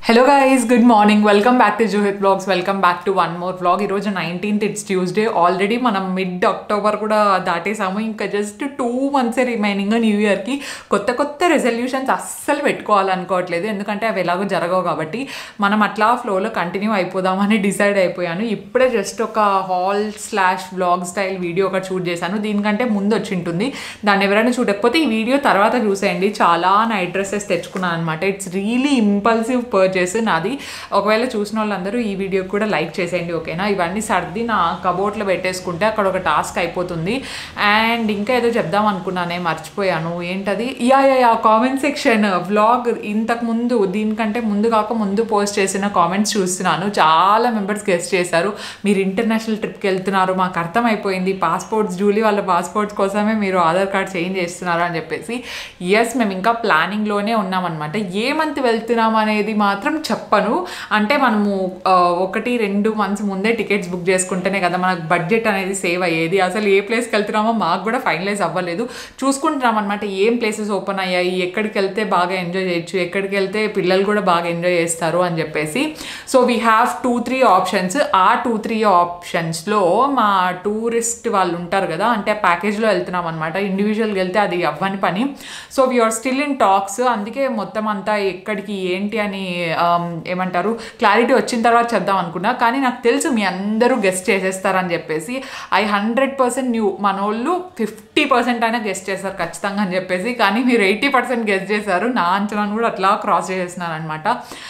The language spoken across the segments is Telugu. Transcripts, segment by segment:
Hello guys good morning welcome back to Juhith blogs welcome back to one more vlog ఈరోజు నైన్టీన్త్ ఇట్స్ ట్యూస్డే ఆల్రెడీ మనం మిడ్ అక్టోబర్ కూడా దాటేసాము ఇంకా జస్ట్ టూ మంత్సే రిమైనింగ్ న్యూ ఇయర్కి కొత్త కొత్త రెజల్యూషన్స్ అస్సలు పెట్టుకోవాలనుకోవట్లేదు ఎందుకంటే అవి ఎలాగో జరగవు కాబట్టి మనం అట్లా ఫ్లోలో కంటిన్యూ అయిపోదామని డిసైడ్ అయిపోయాను ఇప్పుడే జస్ట్ ఒక haul slash vlog style video ఒకటి షూట్ చేశాను దీనికంటే ముందు వచ్చి ఉంటుంది దాన్ని ఎవరైనా చూడకపోతే ఈ వీడియో తర్వాత చూసేయండి చాలా నైట్ డ్రెస్సెస్ తెచ్చుకున్నాను అనమాట ఇట్స్ రియలీ ఇంపల్సివ్ పర్చేస్ నాది ఒకవేళ చూసిన వాళ్ళందరూ ఈ వీడియో కూడా లైక్ చేసేయండి ఓకేనా ఇవన్నీ సర్ది నా కబోర్డ్లో పెట్టేసుకుంటే అక్కడ ఒక టాస్క్ అయిపోతుంది అండ్ ఇంకా ఏదో చెప్దాం అనుకున్నానే మర్చిపోయాను ఏంటది yeah yeah yeah comment section vlog ఇంతకు ముందు దీనికంటే ముందు కాక ముందు పోస్ట్ చేసిన కామెంట్స్ చూస్తున్నాను చాలా మెంబర్స్ గెస్ట్ చేశారు మీరు ఇంటర్నేషనల్ ట్రిప్కి వెళ్తున్నారు మాకు అర్థమైపోయింది పాస్పోర్ట్స్ జూలీ వాళ్ళ పాస్పోర్ట్స్ కోసమే మీరు ఆధార్ కార్డ్ చేంజ్ చేస్తున్నారు అని చెప్పేసి ఎస్ మేము ఇంకా ప్లానింగ్లోనే ఉన్నామన్నమాట ఏ మంత్ వెళ్తున్నాం అనేది మాత్రం చెప్పను అంటే మనము ఆ, ఒకటి రెండు మంత్స్ ముందే టికెట్స్ బుక్ చేసుకుంటేనే కదా మనకు బడ్జెట్ అనేది సేవ్ అయ్యేది అసలు ఏ ప్లేస్కి వెళ్తున్నామో మాకు కూడా ఫైనలైజ్ అవ్వలేదు చూసుకుంటున్నాం అనమాట ఏం ప్లేసెస్ ఓపెన్ అయ్యాయి ఎక్కడికి వెళ్తే బాగా ఎంజాయ్ చేయొచ్చు ఎక్కడికి వెళ్తే పిల్లలు కూడా బాగా ఎంజాయ్ చేస్తారు అని చెప్పేసి so we have two three options ఆ టూ త్రీ ఆప్షన్స్లో మా టూరిస్ట్ వాళ్ళు ఉంటారు కదా అంటే ప్యాకేజ్లో వెళ్తున్నాం అనమాట ఇండివిజువల్గా వెళ్తే అది అవ్వని పని so we are still in talks అందుకే మొత్తం అంతా ఎక్కడికి ఏంటి అని ఆమ్, ఏమంటారు క్లారిటీ వచ్చిన తర్వాత చేద్దాం అనుకున్నా కానీ నాకు తెలుసు మీ అందరూ గెస్ట్ చేసేస్తారని చెప్పేసి ఐ హండ్రెడ్ పర్సెంట్ న్యూ మన వాళ్ళు ఫిఫ్టీ పర్సెంట్ అయినా గెస్ట్ చేస్తారు ఖచ్చితంగా అని చెప్పేసి కానీ మీరు ఎయిటీ పర్సెంట్ గెస్ట్ చేశారు నా అంచనాను కూడా అట్లా క్రాస్ చేసేస్తున్నాను అనమాట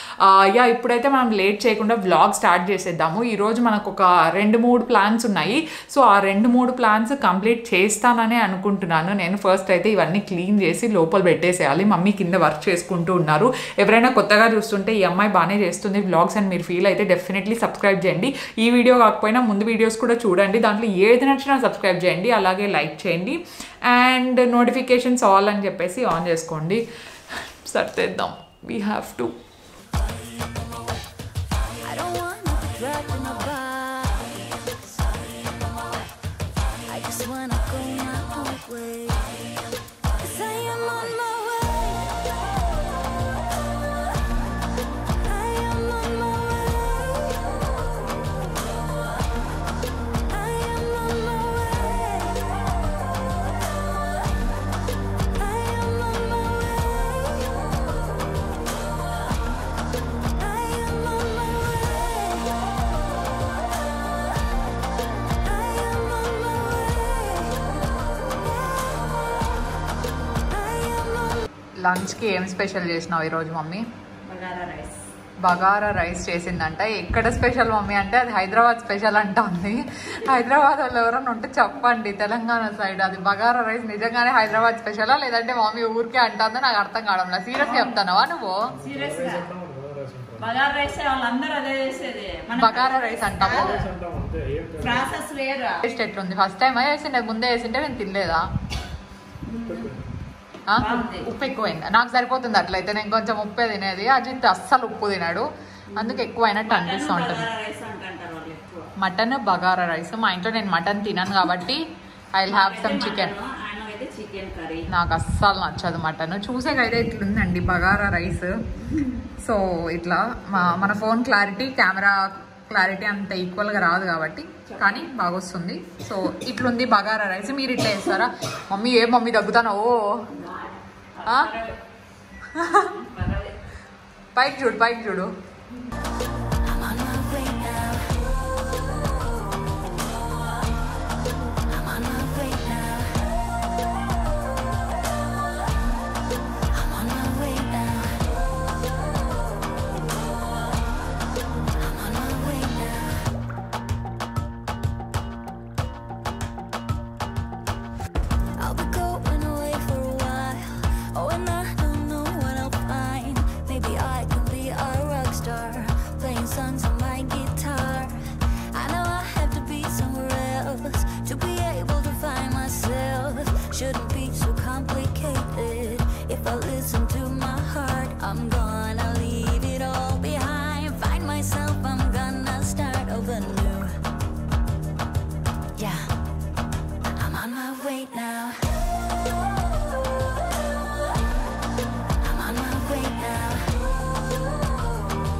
యా ఇప్పుడైతే మనం లేట్ చేయకుండా వ్లాగ్ స్టార్ట్ చేసేద్దాము ఈరోజు మనకు ఒక రెండు మూడు ప్లాన్స్ ఉన్నాయి సో ఆ రెండు మూడు ప్లాన్స్ కంప్లీట్ చేస్తాననే అనుకుంటున్నాను నేను ఫస్ట్ అయితే ఇవన్నీ క్లీన్ చేసి లోపల పెట్టేసేయాలి మమ్మీ కింద వర్క్ చేసుకుంటూ ఉన్నారు ఎవరైనా కొత్తగా చూస్తుంటే ఈ అమ్మాయి బాగానే చేస్తుంది వ్లాగ్స్ అని మీరు ఫీల్ అయితే డెఫినెట్లీ సబ్స్క్రైబ్ చేయండి ఈ వీడియో కాకపోయినా ముందు వీడియోస్ కూడా చూడండి దాంట్లో ఏది నచ్చినా సబ్స్క్రైబ్ చేయండి అలాగే లైక్ చేయండి అండ్ నోటిఫికేషన్స్ ఆల్ అని చెప్పేసి ఆన్ చేసుకోండి సర్దేద్దాం we have to I don't wanna be dragged in a box. I just wanna go my own way. 'Cause I am on my way. I am on my way. I am on my way. I am on my way. I am on my way. I am on my way. I am on లంచ్కి ఏం స్పెషల్ చేసినావు ఈరోజు mummy bagara rice bagara rice చేసిందంట ఎక్కడ స్పెషల్ మమ్మీ అంటే అది హైదరాబాద్ స్పెషల్ అంట ఉంది హైదరాబాద్ వాళ్ళు ఎవరైనా ఉంటే చెప్పండి తెలంగాణ సైడ్ అది బగారా రైస్ నిజంగానే హైదరాబాద్ స్పెషలా లేదంటే మమ్మీ ఊరికే అంటుందో నాకు అర్థం కావడం సీరియస్ చెప్తానవా నువ్వు సీరియస్ గా బగారా రైస్ వాళ్ళందరూ అదే చేసేది మన బగారా రైస్ అంటాము ప్రాసెస్ వేరు టేస్ట్ ఎట్లుంది ఫస్ట్ టైం వేసిండే ముందే వేసింటే నేను తినలేదా ఆ? బాగుంది. ఉప్పు ఎక్కువైంది నాకు సరిపోతుంది అట్లయితే నేను కొంచెం ఉప్పే తినేది అజిత్ అస్సలు ఉప్పు తినాడు అందుకు ఎక్కువైనట్టు అనిపిస్తూ ఉంటుంది బగారా రైస్ అంటారు వాళ్ళు ఎక్కువ మటన్ బగారా రైస్ మా ఇంట్లో నేను మటన్ తినను కాబట్టి ఐ హ్యావ్ సమ్ చికెన్ ఆయన అయితే చికెన్ కర్రీ నాకు అస్సలు నచ్చదు మటన్ చూసేకైతే ఇట్లుందండి బగారా రైస్ సో ఇట్లా మా మన ఫోన్ క్లారిటీ కెమెరా క్లారిటీ అంత ఈక్వల్గా రాదు కాబట్టి కానీ బాగా వస్తుంది సో ఇట్లుంది బగారా రైస్ మీరు ఇట్లా వేస్తారా మమ్మీ ఏ మమ్మీ దగ్గుతానో ఓ ఆ? పైకి చూడు పైకి చూడు I'm on my way now. I'm on my way now. I'm on my way now. I'm on my way now. I'll be going away for a while. Oh, and I don't know what I'll find. Maybe I can be a rock star, playing songs on my guitar. I know I have to be somewhere else to be able to find myself. Shouldn't be so complicated. If I listen to my heart, I'm gonna leave it all behind. Find myself, I'm gonna start over new. Yeah. I'm on my way now. I'm on my way now.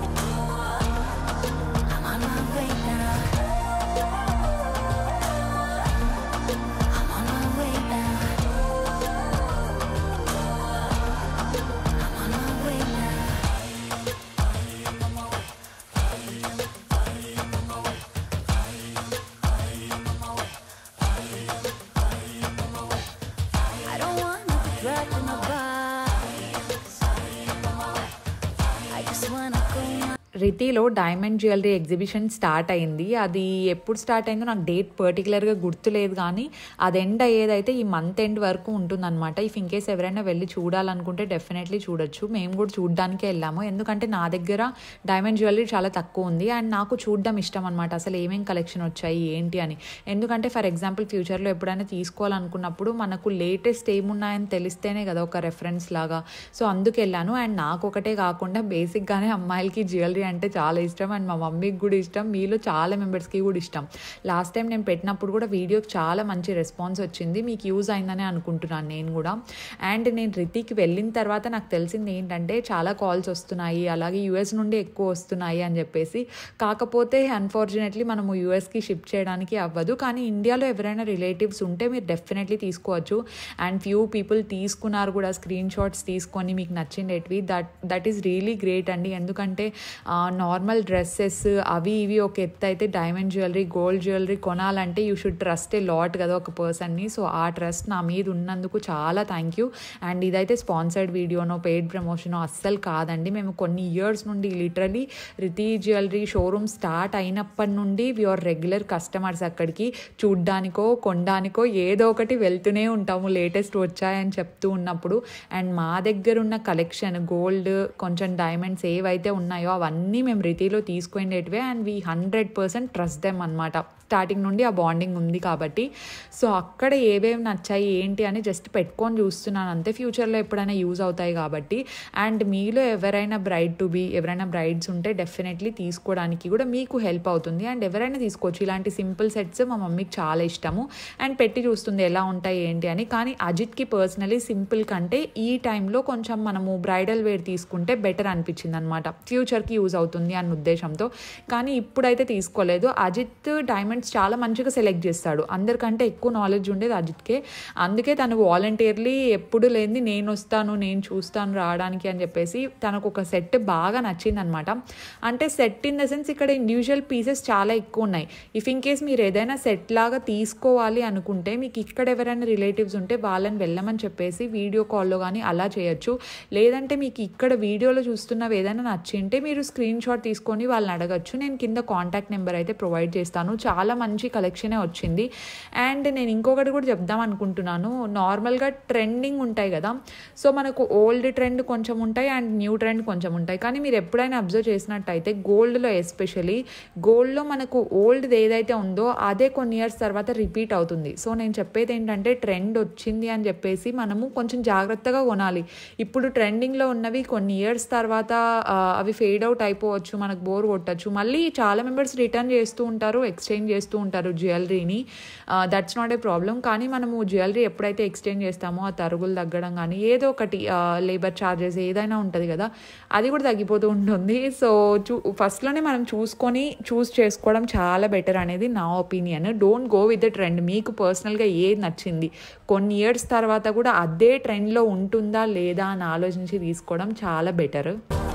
Just wanna go my రితిలో డైమండ్ జ్యువెలరీ ఎగ్జిబిషన్ స్టార్ట్ అయింది అది ఎప్పుడు స్టార్ట్ అయిందో నాకు డేట్ పర్టికులర్గా గుర్తులేదు కానీ అది ఎండ్ అయ్యేదైతే ఈ మంత్ ఎండ్ వరకు ఉంటుందన్నమాట ఇఫ్ ఇన్ కేస్ ఎవరైనా వెళ్ళి చూడాలనుకుంటే డెఫినెట్లీ చూడొచ్చు మేము కూడా చూడడానికే వెళ్ళాము ఎందుకంటే నా దగ్గర డైమండ్ జ్యువెలరీ చాలా తక్కువ ఉంది అండ్ నాకు చూడడం ఇష్టం అనమాట అసలు ఏమేం కలెక్షన్ వచ్చాయి ఏంటి అని ఎందుకంటే ఫర్ ఎగ్జాంపుల్ ఫ్యూచర్లో ఎప్పుడైనా తీసుకోవాలనుకున్నప్పుడు మనకు లేటెస్ట్ ఏమున్నాయని తెలిస్తేనే కదా ఒక రెఫరెన్స్ లాగా సో అందుకు వెళ్ళాను అండ్ నాకు ఒకటే కాకుండా బేసిక్గానే అమ్మాయిలకి జ్యువెలరీ అంటే చాలా ఇష్టం అండ్ మా మమ్మీకి కూడా ఇష్టం మీలో చాలా మెంబర్స్కి కూడా ఇష్టం లాస్ట్ టైం నేను పెట్టినప్పుడు కూడా వీడియోకి చాలా మంచి రెస్పాన్స్ వచ్చింది మీకు యూజ్ అయిందని అనుకుంటున్నాను నేను కూడా అండ్ నేను రితికి వెళ్ళిన తర్వాత నాకు తెలిసింది ఏంటంటే చాలా కాల్స్ వస్తున్నాయి అలాగే యూఎస్ నుండి ఎక్కువ వస్తున్నాయి అని చెప్పేసి కాకపోతే అన్ఫార్చునేట్లీ మనము యూఎస్కి షిప్ చేయడానికి అవ్వదు కానీ ఇండియాలో ఎవరైనా రిలేటివ్స్ ఉంటే మీరు డెఫినెట్లీ తీసుకోవచ్చు అండ్ ఫ్యూ పీపుల్ తీసుకున్నారు కూడా స్క్రీన్ షాట్స్ తీసుకొని మీకు నచ్చిండేటివి that that is really great అండి ఎందుకంటే నార్మల్ డ్రెస్సెస్ అవి ఇవి ఒక ఎత్తు అయితే డైమండ్ జ్యువెలరీ గోల్డ్ జ్యువెలరీ కొనాలంటే you should trust a lot కదా ఒక పర్సన్ని సో ఆ ట్రస్ట్ నా మీద ఉన్నందుకు చాలా థ్యాంక్ యూ అండ్ ఇదైతే స్పాన్సర్డ్ వీడియోనో పెయిడ్ ప్రమోషనో అస్సలు కాదండి మేము కొన్ని ఇయర్స్ నుండి literally Riti jewellery showroom start అయినప్పటి నుండి యువర్ రెగ్యులర్ కస్టమర్స్ అక్కడికి చూడ్డానికో కొనడానికో ఏదో ఒకటి వెళ్తూనే ఉంటాము లేటెస్ట్ వచ్చాయని చెప్తూ ఉన్నప్పుడు అండ్ మా దగ్గర ఉన్న కలెక్షన్ గోల్డ్ కొంచెం డైమండ్స్ ఏవైతే ఉన్నాయో అవన్నీ మేము రితిలో తీసుకునేటివే and we hundred percent trust them అనమాట స్టార్టింగ్ నుండి ఆ బాండింగ్ ఉంది కాబట్టి సో అక్కడ ఏవేవి నచ్చాయి ఏంటి అని జస్ట్ పెట్టుకొని చూస్తున్నాను అంతే ఫ్యూచర్లో ఎప్పుడైనా యూజ్ అవుతాయి కాబట్టి అండ్ మీలో ఎవరైనా బ్రైడ్ టు బీ ఎవరైనా బ్రైడ్స్ ఉంటే డెఫినెట్లీ తీసుకోవడానికి కూడా మీకు హెల్ప్ అవుతుంది అండ్ ఎవరైనా తీసుకోవచ్చు ఇలాంటి సింపుల్ సెట్స్ మా మమ్మీకి చాలా ఇష్టము అండ్ పెట్టి చూస్తుంది ఎలా ఉంటాయి ఏంటి అని కానీ అజిత్కి పర్సనలీ సింపుల్ కంటే ఈ టైంలో కొంచెం మనము బ్రైడల్ వేర్ తీసుకుంటే బెటర్ అనిపించింది అనమాట ఫ్యూచర్కి యూజ్ అవుతుంది అన్న ఉద్దేశంతో కానీ ఇప్పుడైతే తీసుకోలేదు అజిత్ డైమండ్స్ చాలా మంచిగా సెలెక్ట్ చేస్తాడు అందరికంటే ఎక్కువ నాలెడ్జ్ ఉండేది అజిత్కే అందుకే తను వాలంటీర్లీ ఎప్పుడు లేని నేను వస్తాను నేను చూస్తాను రావడానికి అని చెప్పేసి తనకు ఒక సెట్ బాగా నచ్చింది అనమాట అంటే సెట్ ఇన్ ద సెన్స్ ఇక్కడ ఇండివిజువల్ పీసెస్ చాలా ఎక్కువ ఉన్నాయి ఇఫ్ ఇన్ కేస్ మీరు ఏదైనా సెట్ లాగా తీసుకోవాలి అనుకుంటే మీకు ఇక్కడ ఎవరైనా రిలేటివ్స్ ఉంటే వాళ్ళని వెళ్ళమని చెప్పేసి వీడియో కాల్లో కానీ అలా చేయొచ్చు లేదంటే మీకు ఇక్కడ వీడియోలో చూస్తున్నవి ఏదైనా నచ్చింటే మీరు స్క్రీన్ షాట్ తీసుకొని వాళ్ళని అడగచ్చు నేను కింద కాంటాక్ట్ నెంబర్ అయితే ప్రొవైడ్ చేస్తాను చాలా మంచి కలెక్షనే వచ్చింది అండ్ నేను ఇంకొకటి కూడా చెప్దాం అనుకుంటున్నాను నార్మల్గా ట్రెండింగ్ ఉంటాయి కదా సో మనకు ఓల్డ్ ట్రెండ్ కొంచెం ఉంటాయి అండ్ న్యూ ట్రెండ్ కొంచెం ఉంటాయి కానీ మీరు ఎప్పుడైనా అబ్జర్వ్ చేసినట్టయితే గోల్డ్లో ఎస్పెషలీ గోల్డ్లో మనకు ఓల్డ్ది ఏదైతే ఉందో అదే కొన్ని ఇయర్స్ తర్వాత రిపీట్ అవుతుంది సో నేను చెప్పేది ఏంటంటే ట్రెండ్ వచ్చింది అని చెప్పేసి మనము కొంచెం జాగ్రత్తగా కొనాలి ఇప్పుడు ట్రెండింగ్లో ఉన్నవి కొన్ని ఇయర్స్ తర్వాత ఆ, అవి ఫేడ్ అవుట్ అయిపోవచ్చు మనకు బోర్ కొట్టచ్చు మళ్ళీ చాలా మెంబర్స్ రిటర్న్ చేస్తూ ఉంటారు ఎక్స్చేంజ్ చేస్తూ ఉంటారు జ్యువెలరీని దట్స్ నాట్ ఏ ప్రాబ్లం కానీ మనము జ్యువెలరీ ఎప్పుడైతే ఎక్స్చేంజ్ చేస్తామో ఆ తరుగులు తగ్గడం కానీ ఏదో ఒకటి లేబర్ ఛార్జెస్ ఏదైనా ఉంటుంది కదా అది కూడా తగ్గిపోతూ ఉంటుంది సో చూ ఫస్ట్లోనే మనం చూసుకొని చూస్ చేసుకోవడం చాలా బెటర్ అనేది నా opinion don't go with the trend మీకు పర్సనల్గా ఏది నచ్చింది కొన్ని ఇయర్స్ తర్వాత కూడా అదే ట్రెండ్లో ఉంటుందా లేదా అని ఆలోచించి తీసుకోవడం చాలా better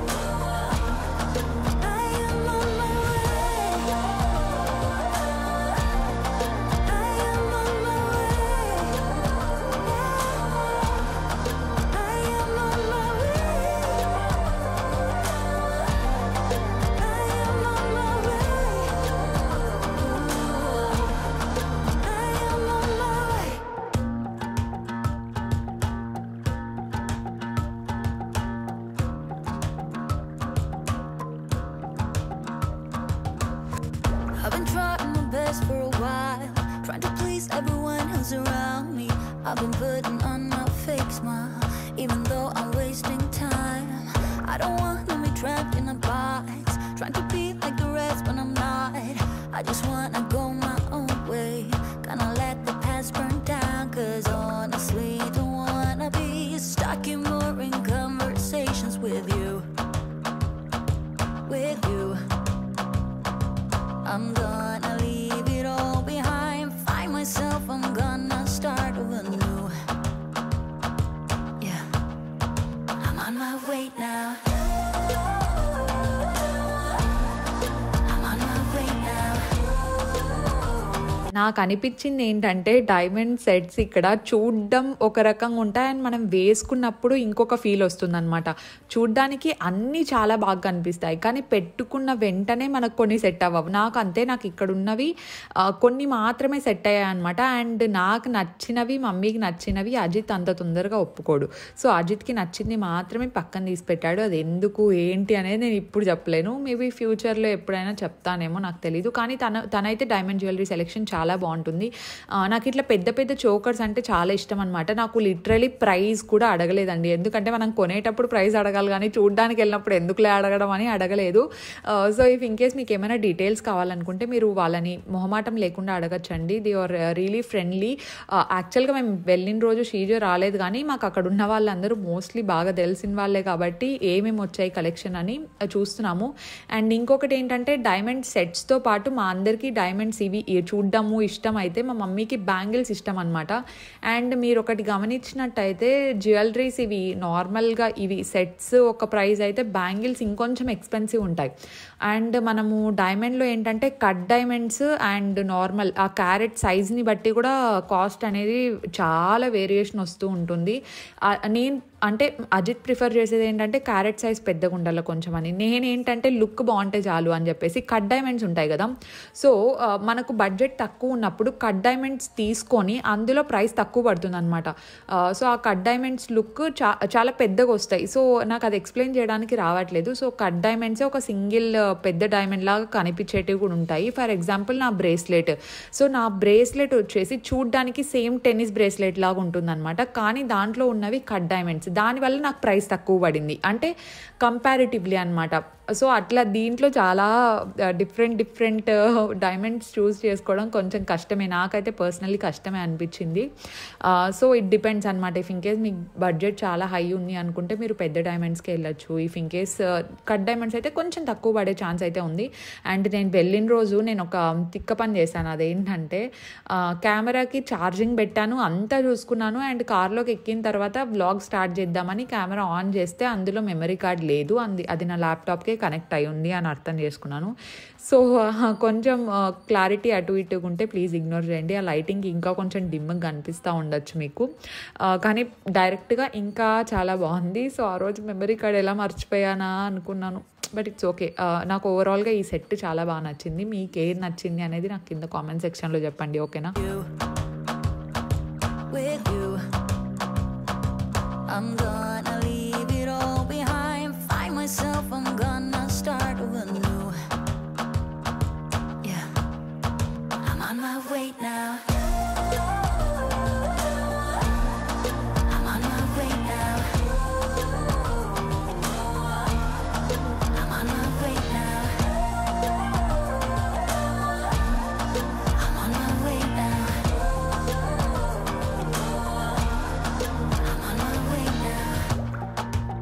I am on my way. I am on my way. I am on my way. I am on my way. I am on my way. I've been trying my best for a while, trying to please everyone who's around me. I've been putting on a fake smile, even though I'm wasting time. I don't wanna be trapped in a box, trying to be like the rest, but I'm not. I just wanna go my own way, gonna let the past burn down, cause honestly, don't wanna be stuck in boring conversations with you. With you. I'm gonna leave it all behind. Find myself, I'm gonna start over new. Yeah, I'm on my way now. I'm on my way now. నాకు అనిపించింది ఏంటంటే డైమండ్ సెట్స్ ఇక్కడ చూడ్డం ఒక రకంగా ఉంటాయి అండ్ మనం వేసుకున్నప్పుడు ఇంకొక ఫీల్ వస్తుందన్నమాట చూడ్డానికి అన్నీ చాలా బాగా కనిపిస్తాయి కానీ పెట్టుకున్న వెంటనే మనకు కొన్ని సెట్ అవ్వవు నాకు అంతే నాకు ఇక్కడ ఉన్నవి ఆ, కొన్ని మాత్రమే సెట్ అయ్యాయి అనమాట అండ్ నాకు నచ్చినవి మమ్మీకి నచ్చినవి అజిత్ అంత తొందరగా ఒప్పుకోడు సో అజిత్కి నచ్చింది మాత్రమే పక్కన తీసి పెట్టాడు అది ఎందుకు ఏంటి అనేది నేను ఇప్పుడు చెప్పలేను మేబీ ఫ్యూచర్లో ఎప్పుడైనా చెప్తానేమో నాకు తెలీదు కానీ తన తనైతే డైమండ్ జ్యువెలరీ సెలెక్షన్ చాలా బాగుంటుంది ఆ, నాకు ఇట్లా పెద్ద పెద్ద చోకర్స్ అంటే చాలా ఇష్టం అనమాట నాకు లిటరలీ ప్రైస్ కూడా అడగలేదండి ఎందుకంటే మనం కొనేటప్పుడు ప్రైస్ అడగాలి కానీ చూడడానికి వెళ్ళినప్పుడు ఎందుకులే అడగడం అని అడగలేదు సో ఇఫ్ ఇన్ కేస్ మీకు ఏమైనా డీటెయిల్స్ కావాలనుకుంటే మీరు వాళ్ళని మొహమాటం లేకుండా అడగచ్చండి ది ఆర్ రియలీ ఫ్రెండ్లీ యాక్చువల్గా మేము వెళ్ళిన రోజు షీజో రాలేదు కానీ మాకు అక్కడ ఉన్న వాళ్ళందరూ మోస్ట్లీ బాగా తెలిసిన వాళ్ళే కాబట్టి ఏమేమి వచ్చాయి కలెక్షన్ అని ఆ, చూస్తున్నాము అండ్ ఇంకొకటి ఏంటంటే డైమండ్ సెట్స్తో పాటు మా అందరికీ డైమండ్స్ ఇవి ఇ- చూడ్డము ఇష్టం అయితే మా మమ్మీకి బ్యాంగిల్స్ ఇష్టం అనమాట అండ్ మీరు ఒకటి గమనించినట్టయితే జ్యువెలరీస్ ఇవి నార్మల్గా ఇవి సెట్స్ ఒక ప్రైస్ అయితే బ్యాంగిల్స్ ఇంకొంచెం ఎక్స్పెన్సివ్ ఉంటాయి అండ్ మనము డైమండ్లో ఏంటంటే కట్ డైమండ్స్ అండ్ నార్మల్ ఆ క్యారెట్ సైజ్ని బట్టి కూడా కాస్ట్ అనేది చాలా వేరియేషన్ వస్తూ ఉంటుంది ఆ, నేను అంటే అజిత్ ప్రిఫర్ చేసేది ఏంటంటే క్యారెట్ సైజ్ పెద్దగా ఉండాలి కొంచెం అని నేనేంటంటే లుక్ బాగుంటే చాలు అని చెప్పేసి కట్ డైమండ్స్ ఉంటాయి కదా సో ఆ, మనకు బడ్జెట్ తక్కువ ఉన్నప్పుడు కట్ డైమండ్స్ తీసుకొని అందులో ప్రైస్ తక్కువ పడుతుంది అనమాట సో ఆ కట్ డైమండ్స్ లుక్ చా చాలా పెద్దగా వస్తాయి సో నాకు అది ఎక్స్ప్లెయిన్ చేయడానికి రావట్లేదు సో కట్ డైమండ్సే ఒక సింగిల్ పెద్ద డైమండ్ లాగా కనిపించేటివి కూడా ఉంటాయి ఫర్ ఎగ్జాంపుల్ నా బ్రేస్లెట్ సో నా బ్రేస్లెట్ వచ్చేసి చూడ్డానికి సేమ్ టెన్నిస్ బ్రేస్లెట్ లాగా ఉంటుందన్నమాట కానీ దాంట్లో ఉన్నవి కట్ డైమండ్స్ దానివల్ల నాకు ప్రైస్ తక్కువ పడింది అంటే కంపారిటివ్లీ అనమాట సో అట్లా దీంట్లో చాలా డిఫరెంట్ డిఫరెంట్ డైమండ్స్ చూస్ చేసుకోవడం కొంచెం కష్టమే నాకైతే పర్సనల్లీ కష్టమే అనిపించింది సో ఇట్ డిపెండ్స్ అనమాట ఇఫ్ ఇన్ కేస్ మీకు బడ్జెట్ చాలా హై ఉంది అనుకుంటే మీరు పెద్ద డైమండ్స్కి వెళ్ళొచ్చు if in case cut diamonds అయితే కొంచెం తక్కువ పడే ఛాన్స్ అయితే ఉంది అండ్ నేను వెళ్ళిన రోజు నేను ఒక తిక్క పని చేశాను అదేంటంటే ఆ, కెమెరాకి ఛార్జింగ్ పెట్టాను అంతా చూసుకున్నాను అండ్ కార్లోకి ఎక్కిన తర్వాత వ్లాగ్ స్టార్ట్ చేద్దామని కెమెరా ఆన్ చేస్తే అందులో మెమరీ కార్డ్ లేదు అంది అది నా ల్యాప్టాప్కే కనెక్ట్ అయి ఉంది అని అర్థం చేసుకున్నాను సో కొంచెం క్లారిటీ అటు ఇటు ఉంటే ప్లీజ్ ఇగ్నోర్ చేయండి ఆ లైటింగ్ ఇంకా కొంచెం డిమ్గా కనిపిస్తూ ఉండొచ్చు మీకు ఆ, కానీ డైరెక్ట్గా ఇంకా చాలా బాగుంది సో ఆ రోజు మెమరీ కార్డ్ ఎలా మర్చిపోయానా అనుకున్నాను బట్ ఇట్స్ ఓకే నాకు ఓవరాల్గా ఈ సెట్ చాలా బాగా నచ్చింది మీకు ఏది నచ్చింది అనేది నాకు కింద కామెంట్ సెక్షన్లో చెప్పండి ఓకేనా with you. I'm gonna leave it all behind. Find myself, I'm gonna start over new. Yeah, I'm on my way now. I'm on my way now. I'm on my way now. I'm on my way now. I'm on my way now.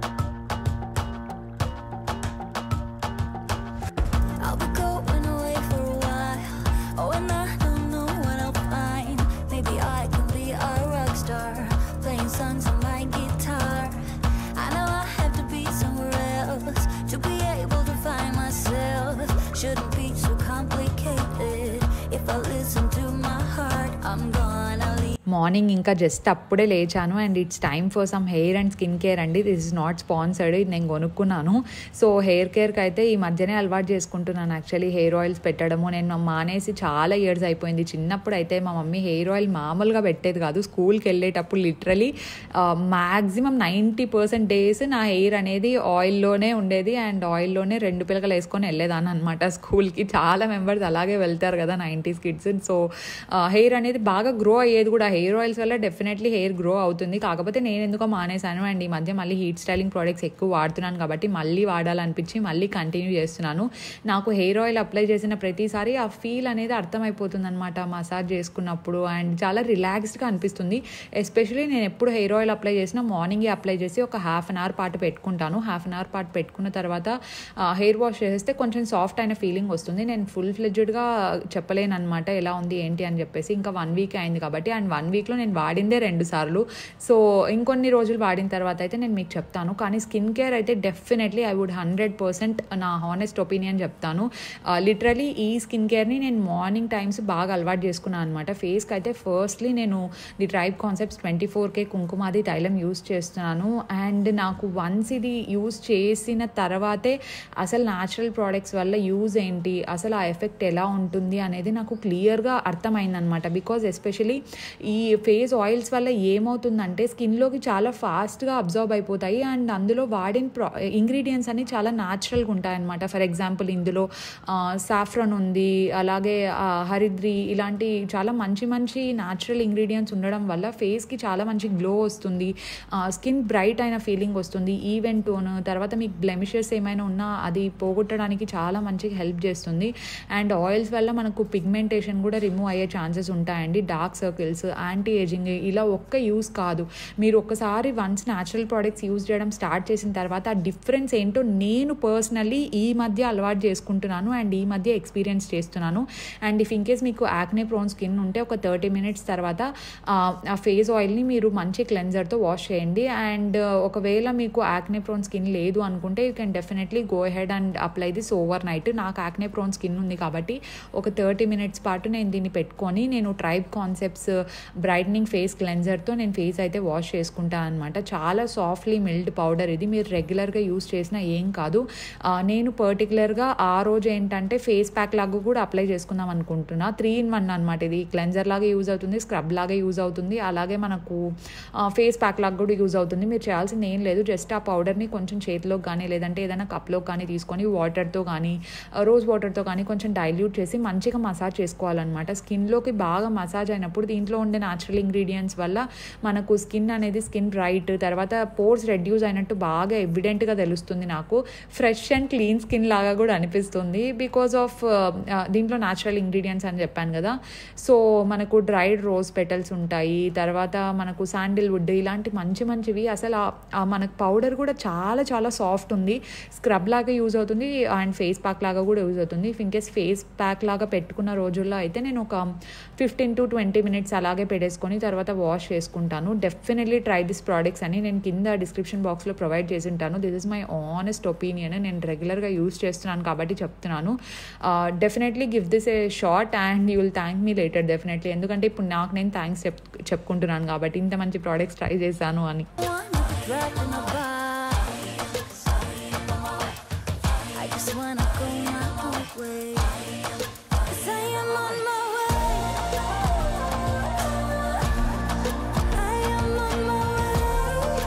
I'll be going away for a while. Oh, and I don't know what I'll find. Maybe I can be a rock star, playing songs on my guitar. I know I have to be somewhere else to be able to find myself. Shouldn't be so complicated. If I listen to my heart, I'm gonna leave. Morning ఇంకా జస్ట్ అప్పుడే లేచాను and it's time for some hair and skin care అండి దిస్ ఇస్ నాట్ స్పాన్సర్డ్ ఇది నేను కొనుక్కున్నాను సో హెయిర్ కేర్కి అయితే ఈ మధ్యనే అలవాటు చేసుకుంటున్నాను యాక్చువల్లీ హెయిర్ ఆయిల్స్ పెట్టడము నేను మానేసి చాలా ఇయర్స్ అయిపోయింది చిన్నప్పుడు అయితే మా మమ్మీ హెయిర్ ఆయిల్ మామూలుగా పెట్టేది కాదు స్కూల్కి వెళ్ళేటప్పుడు literally maximum ninety percent days నా హెయిర్ అనేది ఆయిల్లోనే ఉండేది అండ్ ఆయిల్లోనే రెండు పిలకలు వేసుకొని వెళ్ళేదాన్ని అనమాట స్కూల్కి చాలా మెంబర్స్ అలాగే వెళ్తారు కదా నైంటీస్ కిడ్స్ సో హెయిర్ అనేది బాగా గ్రో అయ్యేది కూడా హెయిర్ ఆయిల్స్ వల్ల డెఫినెట్లీ హెయిర్ గ్రో అవుతుంది కాకపోతే నేను ఎందుకో మానేశాను అండ్ ఈ మధ్య మళ్ళీ హీట్ స్టైలింగ్ ప్రోడక్ట్స్ ఎక్కువ వాడుతున్నాను కాబట్టి మళ్ళీ వాడాలనిపించి మళ్ళీ కంటిన్యూ చేస్తున్నాను నాకు హెయిర్ ఆయిల్ అప్లై చేసిన ప్రతిసారి ఆ ఫీల్ అనేది అర్థమైపోతుంది అనమాట మసాజ్ చేసుకున్నప్పుడు అండ్ చాలా రిలాక్స్డ్గా అనిపిస్తుంది ఎస్పెషలీ నేను ఎప్పుడు హెయిర్ ఆయిల్ అప్లై చేసినా మార్నింగే అప్లై చేసి ఒక హాఫ్ అన్ అవర్ పాటు పెట్టుకుంటాను హాఫ్ అన్ అవర్ పాటు పెట్టుకున్న తర్వాత హెయిర్ వాష్ చేస్తే కొంచెం సాఫ్ట్ అయిన ఫీలింగ్ వస్తుంది నేను ఫుల్ ఫ్లెడ్జ్డ్గా చెప్పలేను అనమాట ఎలా ఉంది ఏంటి అని చెప్పేసి ఇంకా వన్ వీక్ అయింది కాబట్టి అండ్ వన్ వీక్ వీక్లో నేను వాడిందే రెండు సార్లు సో ఇంకొన్ని రోజులు వాడిన తర్వాత అయితే నేను మీకు చెప్తాను కానీ స్కిన్ కేర్ అయితే definitely I would hundred percent నా హానెస్ట్ ఒపీనియన్ చెప్తాను లిటరలీ ఈ స్కిన్ కేర్ని నేను మార్నింగ్ టైమ్స్ బాగా అలవాటు చేసుకున్నాను అనమాట ఫేస్కి అయితే ఫస్ట్లీ నేను the Tribe Concepts twenty four K kumkumadi tailam use చేస్తున్నాను అండ్ నాకు వన్స్ ఇది యూస్ చేసిన తర్వాతే అసలు న్యాచురల్ ప్రోడక్ట్స్ వల్ల యూజ్ ఏంటి అసలు ఆ ఎఫెక్ట్ ఎలా ఉంటుంది అనేది నాకు క్లియర్గా అర్థమైందనమాట బికాజ్ ఎస్పెషలీ ఈ ఫేస్ ఆయిల్స్ వల్ల ఏమవుతుందంటే స్కిన్లోకి చాలా ఫాస్ట్గా అబ్జర్వ్ అయిపోతాయి అండ్ అందులో వాడిన ప్రో ఇంగ్రీడియంట్స్ అన్ని చాలా న్యాచురల్గా ఉంటాయన్నమాట ఫర్ ఎగ్జాంపుల్ ఇందులో సాఫ్రన్ ఉంది అలాగే ఆ, హరిద్రి ఇలాంటి చాలా మంచి మంచి న్యాచురల్ ఇంగ్రీడియంట్స్ ఉండడం వల్ల ఫేస్కి చాలా మంచి గ్లో వస్తుంది స్కిన్ బ్రైట్ అయిన ఫీలింగ్ వస్తుంది ఈవెన్ టోన్ తర్వాత మీకు బ్లెమిషెస్ ఏమైనా ఉన్నా అది పోగొట్టడానికి చాలా మంచిగా హెల్ప్ చేస్తుంది అండ్ ఆయిల్స్ వల్ల మనకు పిగ్మెంటేషన్ కూడా రిమూవ్ అయ్యే ఛాన్సెస్ ఉంటాయండి డార్క్ సర్కిల్స్ యాంటీ ఏజింగ్ ఇలా ఒక్క యూస్ కాదు మీరు ఒక్కసారి వన్స్ న్యాచురల్ ప్రోడక్ట్స్ యూజ్ చేయడం స్టార్ట్ చేసిన తర్వాత ఆ డిఫరెన్స్ ఏంటో నేను పర్సనల్లీ ఈ మధ్య అలవాటు చేసుకుంటున్నాను అండ్ ఈ మధ్య ఎక్స్పీరియన్స్ చేస్తున్నాను అండ్ ఇఫ్ ఇన్ కేస్ మీకు యాక్నే ప్రోన్ స్కిన్ ఉంటే ఒక థర్టీ మినిట్స్ తర్వాత ఆ, ఆ ఫేస్ ఆయిల్ని మీరు మంచి క్లెన్జర్తో వాష్ చేయండి అండ్ ఒకవేళ మీకు యాక్నే ప్రోన్ స్కిన్ లేదు అనుకుంటే you can definitely go ahead and apply this over night నాకు యాక్నే ప్రోన్ స్కిన్ ఉంది కాబట్టి ఒక థర్టీ మినిట్స్ పాటు నేను దీన్ని పెట్టుకొని నేను ట్రైబ్ కాన్సెప్ట్స్ బ్రైట్నింగ్ ఫేస్ క్లెన్జర్తో నేను ఫేస్ అయితే వాష్ చేసుకుంటాను అనమాట చాలా సాఫ్ట్లీ మిల్డ్ పౌడర్ ఇది మీరు రెగ్యులర్గా యూస్ చేసినా ఏం కాదు ఆ, నేను పర్టికులర్గా ఆ రోజు ఏంటంటే ఫేస్ ప్యాక్ లాగా కూడా అప్లై చేసుకుందాం అనుకుంటున్నా త్రీ ఇన్ వన్ అనమాట ఇది క్లెన్జర్ లాగా యూజ్ అవుతుంది స్క్రబ్ లాగా యూజ్ అవుతుంది అలాగే మనకు ఫేస్ ప్యాక్ లాగా కూడా యూజ్ అవుతుంది మీరు చేయాల్సింది ఏం లేదు జస్ట్ ఆ పౌడర్ని కొంచెం చేతిలోకి కానీ లేదంటే ఏదైనా కప్లోకి కానీ తీసుకొని వాటర్తో కానీ రోజ్ వాటర్తో కానీ కొంచెం డైల్యూట్ చేసి మంచిగా మసాజ్ చేసుకోవాలన్నమాట స్కిన్లోకి బాగా మసాజ్ అయినప్పుడు దీంట్లో ఉండే న్యాచురల్ ఇంగ్రీడియంట్స్ వల్ల మనకు స్కిన్ అనేది స్కిన్ బ్రైట్ తర్వాత పోర్స్ రెడ్యూస్ అయినట్టు బాగా ఎవిడెంట్గా తెలుస్తుంది నాకు ఫ్రెష్ అండ్ క్లీన్ స్కిన్ లాగా కూడా అనిపిస్తుంది బికాస్ ఆఫ్ దీంట్లో న్యాచురల్ ఇంగ్రీడియంట్స్ అని చెప్పాను కదా సో మనకు డ్రైడ్ రోజ్ పెటల్స్ ఉంటాయి తర్వాత మనకు శాండిల్ వుడ్ ఇలాంటి మంచి మంచివి అసలు ఆ- ఆ మనకు పౌడర్ కూడా చాలా చాలా సాఫ్ట్ ఉంది స్క్రబ్ లాగా యూజ్ అవుతుంది అండ్ ఫేస్ ప్యాక్ లాగా కూడా యూజ్ అవుతుంది if in case face pack లాగా పెట్టుకున్న రోజుల్లో అయితే నేను ఒక ఫిఫ్టీన్ టు ట్వంటీ మినిట్స్ అలాగే పెట్టేసుకొని తర్వాత వాష్ చేసుకుంటాను డెఫినెట్లీ ట్రై దిస్ ప్రోడక్ట్స్ అని నేను కింద డిస్క్రిప్షన్ బాక్స్లో ప్రొవైడ్ చేసి ఉంటాను this is my honest opinion నేను రెగ్యులర్గా యూస్ చేస్తున్నాను కాబట్టి చెప్తున్నాను definitely give this a shot and you will thank me later definitely ఎందుకంటే ఇప్పుడు నాకు నేను థ్యాంక్స్ చెప్ చెప్పుకుంటున్నాను కాబట్టి ఇంత మంచి ప్రోడక్ట్స్ ట్రై చేశాను అని wanna be dropped in a box. I just wanna go my own way. 'Cause I am on my way. I am on my way.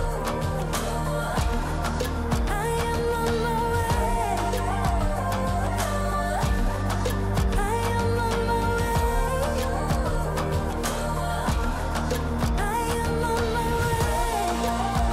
I am on my way. I am on my way. I am on my way.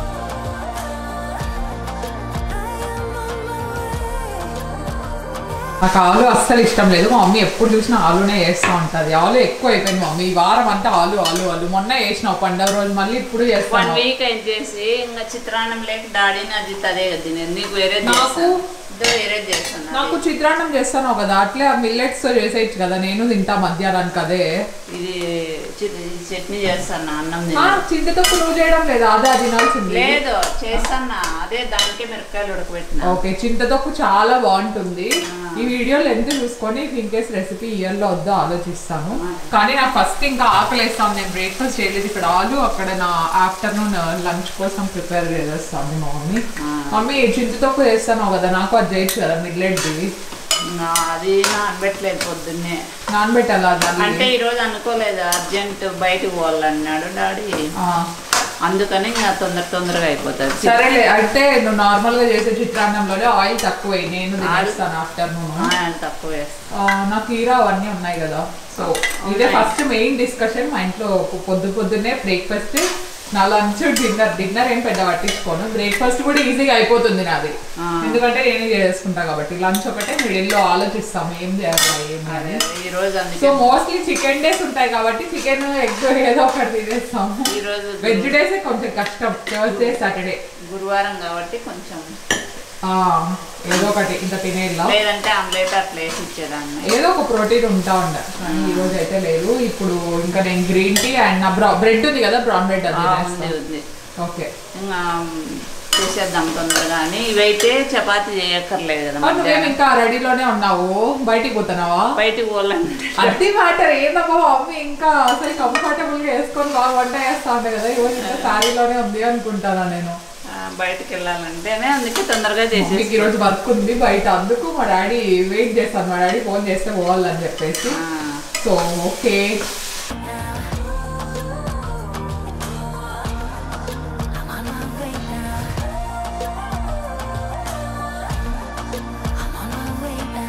I am on my way. నాకు ఆలు అస్సలు ఇష్టం లేదు మా మమ్మీ ఎప్పుడు చూసినా ఆలునే వేస్తూ ఉంటుంది ఆలు ఎక్కువ అయిపోయింది మమ్మీ ఈ వారం అంతా ఆలు ఆలు ఆలు మొన్న వేసినావు పండుగ రోజు మళ్ళీ ఇప్పుడు వన్ చేస్తాను వీక్ అయింది చేసి ఇంకా చిత్రాన్నం లేక డాడీని అది అదే కదా తినేది నీకు వేరే నాకు- వేరే చేస్తాను నాకు చిత్రాన్నం చేస్తాను కదా అట్లే ఆ మిల్లెట్స్ తో చేసేయచ్చు కదా నేను తింటా మధ్యాహ్నానికి అదే ఇది చి- ఇది చట్నీ చేస్తాను అన్నం ఆ, తిని. చింతతొక్కు నువ్వు చేయడం లేదా అదే అది తినాల్సింది లేదు చేస్తాను అదే దానికే మిరపకాయలు ఉడకబెట్టిన ఓకే చింతతొక్కు చాలా బాగుంటుంది ఈ వీడియోలో ఎంత చూసుకొని ఇన్ కేస్ రెసిపీ ఇయర్ లో వద్దో ఆలోచిస్తాను కానీ నాకు ఫస్ట్ ఇంకా ఆకలి వేస్తాను నేను బ్రేక్ఫాస్ట్ చేయలేదు ఇక్కడ ఆలు అక్కడ నా ఆఫ్టర్నూన్ లంచ్ కోసం ప్రిపేర్ చేసేస్తాను మా మమ్మీ మమ్మీ చింతతొక్కు చేస్తాను కదా నాకు అది చేయొచ్చు కదా మిల్లెట్ది ఇంకా అది నానబెట్టలేదు పొద్దున్నే నానబెట్టాలా అంటే దాన్ని ఈ రోజు అనుకోలేదు అర్జెంట్ బయటకు పోవాలన్నాడు డాడీ ఆ, అందుకని ఇంకా తొందర తొందరగా అయిపోతుంది సరేలే అంటే నువ్వు నార్మల్ గా చేసే చిత్రాన్నంలోనే ఆయిల్ తక్కువ నేను తినేస్తాను ఆఫ్టర్నూన్ ఆయన తక్కువ వేస్తాను ఆ, నా కీరా అవన్నీ ఉన్నాయి కదా సో ఇదే ఫస్ట్ మెయిన్ డిస్కషన్ మా ఇంట్లో పొ- పొద్దు పొద్దున్నే బ్రేక్ఫాస్ట్ నా లంచ్ డిన్నర్ డిన్నర్ ఏం పెద్ద పట్టించుకోను బ్రేక్ఫాస్ట్ కూడా ఈజీగా అయిపోతుంది నాది ఆ. ఎందుకంటే నేనే చేసుకుంటా కాబట్టి లంచ్ ఒకటే మిడిల్లో ఆలోచిస్తాము ఏం చేయాలి ఏం అని ఈ రోజు సో అందుకే మోస్ట్లీ చికెన్ డేస్ ఉంటాయి కాబట్టి చికెన్ ఎగ్ ఏదో ఒకటి తినేస్తాము ఈ రోజు వెజ్ డేస్ కొంచెం కష్టం థర్స్డే సాటర్డే గురువారం కాబట్టి కొంచెం ఆ, ఏదో ఒకటి ఇంకా తినేలా లేదంటే ఆమ్లెట్ అట్లా వేసి ఇచ్చేదాన్ని ఏదో ఒక ప్రోటీన్ ఉంటా ఉండే కానీ ఈ రోజు అయితే లేదు ఇప్పుడు ఇంకా నేను గ్రీన్ టీ అండ్ నా బ్రౌ బ్రెడ్ ఉంది కదా బ్రౌన్ బ్రెడ్ అది ఆ, తినేస్తా. ఉంది ఉంది ఓకే ఇంకా చేసేద్దాం తొందరగా అని ఇవైతే చపాతి చేయక్కర్లేదు కదా అవును, నువ్వేం మధ్యాహ్నం ఇంకా రెడీలోనే ఉన్నావు బయటికి పోతున్నావా బయటికి పోవాలంటే అది మ్యాటర్ ఏందమ్మా మమ్మీ ఇంకా అసలు కంఫర్టబుల్ గా వేసుకొని బాగా వంట చేస్తా ఉంటా కదా ఈరోజు ఇంకా శారీలోనే ఉంది అనుకుంటానా నేను ఆ, బయటికి వెళ్ళాలంటేనే అందుకే తొందరగా మమ్మీకి చేసేసి ఈరోజు వర్క్ ఉంది బయట అందుకు మా డాడీ వెయిట్ చేస్తాను మా డాడీ ఫోన్ చేస్తే పోవాలని చెప్పేసి so okay I'm on my way now. I'm on my way now.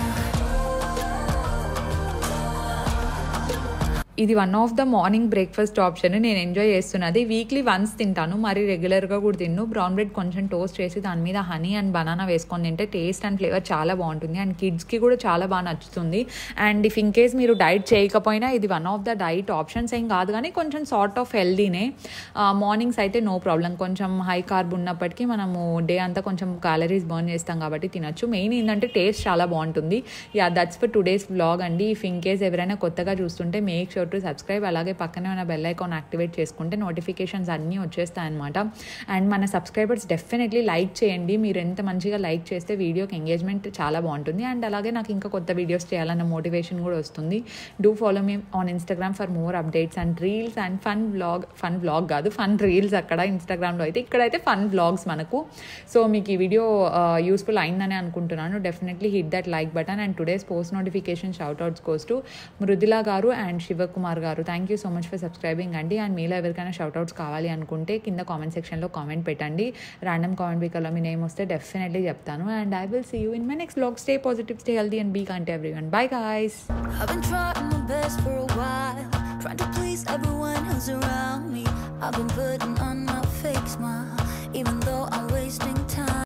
ఇది one of the morning breakfast option నేను ఎంజాయ్ చేస్తున్నది వీక్లీ వన్స్ తింటాను మరి రెగ్యులర్గా కూడా తిన్ను బ్రౌన్ బ్రెడ్ కొంచెం టోస్ట్ చేసి దాని మీద హనీ అండ్ బనానా వేసుకొని తింటే టేస్ట్ అండ్ ఫ్లేవర్ చాలా బాగుంటుంది అండ్ కిడ్స్కి కూడా చాలా బాగా నచ్చుతుంది అండ్ ఇఫ్ ఇన్ కేస్ మీరు డైట్ చేయకపోయినా ఇది one of the diet options ఏం కాదు కానీ కొంచెం సార్ట్ ఆఫ్ హెల్దీనే మార్నింగ్స్ అయితే నో ప్రాబ్లం కొంచెం హై కార్బ్ ఉన్నప్పటికీ మనము డే అంతా కొంచెం క్యాలరీస్ బర్న్ చేస్తాం కాబట్టి తినొచ్చు మెయిన్ ఏంటంటే టేస్ట్ చాలా బాగుంటుంది yeah that's for today's vlog అండి ఇఫ్ ఇన్ కేస్ ఎవరైనా కొత్తగా చూస్తుంటే మేక్ షూర్ టు సబ్స్క్రైబ్ అలాగే పక్కనే ఉన్న బెల్ ఐకాన్ యాక్టివేట్ చేసుకుంటే నోటిఫికేషన్స్ అన్నీ వచ్చేస్తాయన్నమాట అండ్ మన సబ్స్క్రైబర్స్ డెఫినెట్లీ లైక్ చేయండి మీరు ఎంత మంచిగా లైక్ చేస్తే వీడియోకి ఎంగేజ్మెంట్ చాలా బాగుంటుంది అండ్ అలాగే నాకు ఇంకా కొత్త వీడియోస్ చేయాలన్న మోటివేషన్ కూడా వస్తుంది do follow me on Instagram for more updates and reels and fun vlog fun vlog కాదు ఫన్ రీల్స్ అక్కడ ఇన్స్టాగ్రామ్లో అయితే ఇక్కడైతే ఫన్ వ్లాగ్స్ మనకు సో మీకు ఈ వీడియో యూస్ఫుల్ అయిందని అనుకుంటున్నాను definitely hit that like button and today's post notification shoutouts goes to Mridula garu and Shivakumar garu thank you so much for subscribing అండి అండ్ మీలో ఎవరికైనా షౌట్అవుట్స్ కావాలి అనుకుంటే కింద కామెంట్ సెక్షన్లో కామెంట్ పెట్టండి ర్యాండమ్ కామెంట్ బికల్లో మీ నేమ్ వస్తే డెఫినెట్లీ చెప్తాను and I will see you in my next blog stay positive stay healthy and be కంటే everyone bye guys I've been trying my best for a while, trying to please everyone who's around me. I've been putting on my fake smile, even though I'm